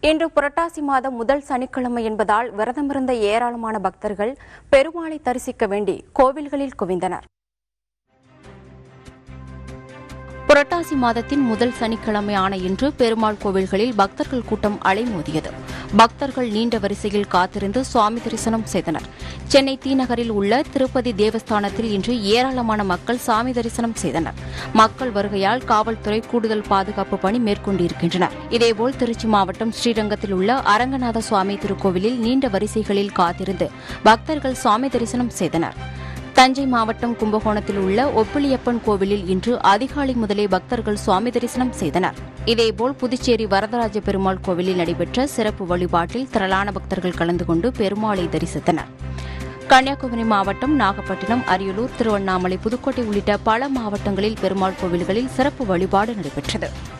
இன்று புரட்டாசி மாதம் முதல் சனிக்கிழமை என்பதால் விரதமிருந்த ஏராளமான பக்தர்கள் பெருமாளை தரிசிக்க வேண்டி கோவில்களில் குவிந்தனர் புரட்டாசி மாதத்தின் முதல் சனிக்கிழமையான இன்று பெருமாள் கோவில்களில் பக்தர்கள் கூட்டம் அலைமோதியது பக்தர்கள் நீண்ட வரிசையில் காத்திருந்து சுவாமி தரிசனம் செய்தனர் சென்னை தீநகரில் உள்ள திருப்பதி தேவஸ்தானத்தில் இன்று ஏராளமான மக்கள் சாமி தரிசனம் செய்தனர் மக்கள் வருகையால் காவல்துறை கூடுதல் பாதுகாப்பு பணி மேற்கொண்டிருக்கின்றனர் இதேபோல் திருச்சி மாவட்டம் ஸ்ரீரங்கத்தில் உள்ள அரங்கநாத சுவாமி திருக்கோவிலில் நீண்ட வரிசைகளில் காத்திருந்து பக்தர்கள் சுவாமி தரிசனம் செய்தனர் தஞ்சை மாவட்டம் கும்பகோணத்தில் உள்ள ஒப்பிலியப்பன் கோவிலில் இன்று அதிகாலை முதலே பக்தர்கள் சுவாமி தரிசனம் செய்தனர் இதேபோல் புதுச்சேரி வரதராஜ பெருமாள் கோவிலில் நடைபெற்ற சிறப்பு வழிபாட்டில் திரளான பக்தர்கள் கலந்து கொண்டு பெருமாளை தரிசித்தனர் கன்னியாகுமரி மாவட்டம் நாகப்பட்டினம் அரியலூர் திருவண்ணாமலை புதுக்கோட்டை உள்ளிட்ட பல மாவட்டங்களில் பெருமாள் கோவில்களில் சிறப்பு வழிபாடு நடைபெற்றது